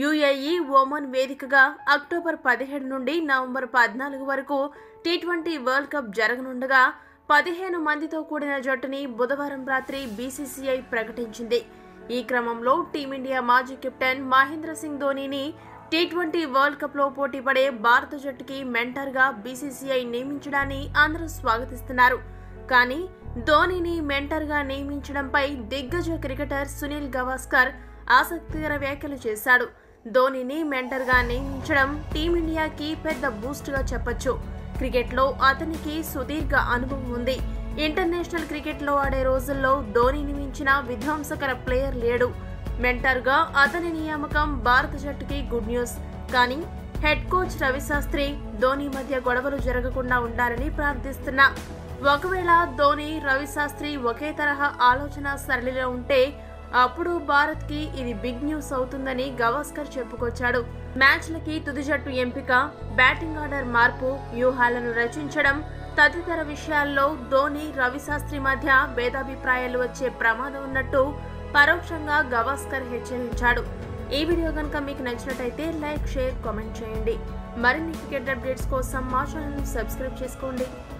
UAE ఓమన్ వేదికగా October పదిహేడు నుండి నవంబర్ పద్నాలుగు వరకు టీ ట్వంటీ వరల్డ్ కప్ జరగనుండగా పదిహేను మందితో కూడిన జట్టుని బుధవారం రాత్రి బీసీసీఐ ప్రకటించింది ఈ క్రమంలో టీమిండియా మాజీ కెప్టెన్ మహేంద్ర సింగ్ ధోనీని టీ ట్వంటీ వరల్డ్ కప్ లో పోటీపడే భారత జట్టుకి మెంటర్ గా బీసీసీఐ నియమించడాన్ని అందరూ స్వాగతిస్తున్నారు కానీ ధోనీని మెంటర్ గా నియమించడంపై దిగ్గజ క్రికెటర్ సునీల్ గవాస్కర్ ఆసక్తికర వ్యాఖ్యలు చేశాడు ధోనీని మెంటర్ గా నియమించడం టీమిండియాకి పెద్ద బూస్ట్ గా చెప్పొచ్చు క్రికెట్ లో అతనికి సుదీర్ఘ అనుభవం ఉంది ఇంటర్నేషనల్ క్రికెట్ లో ఆడే రోజుల్లో ధోనీని మించిన విధ్వంసకర ప్లేయర్ లేడు మెంటర్ గా అతని నియామకం భారత జట్టుకి గుడ్ న్యూస్ కానీ హెడ్ కోచ్ రవిశాస్త్రి ధోని మధ్య గొడవలు జరగకుండా ఉండాలని ప్రార్థిస్తున్నా ఒకవేళ ధోని రవిశాస్త్రి ఒకే తరహా ఆలోచన సరళిలో ఉంటే అప్పుడు భారత్ కి ఇది బిగ్ న్యూస్ అవుతుందని గవాస్కర్ చెప్పుకొచ్చాడు మ్యాచ్లకి తుది జట్టు ఎంపిక బ్యాటింగ్ ఆర్డర్ మార్పు వ్యూహాలను రచించడం తదితర విషయాల్లో ధోని రవిశాస్త్రి మధ్య భేదాభిప్రాయాలు వచ్చే ప్రమాదం ఉన్నట్టు పరోక్షంగా గవాస్కర్ హెచ్చరించాడు ఈ వీడియో కనుక మీకు నచ్చినట్టయితే లైక్ షేర్ కామెంట్ చేయండి మరిన్ని క్రికెట్ అప్డేట్స్ కోసం మా ఛానల్ సబ్స్క్రైబ్ చేసుకోండి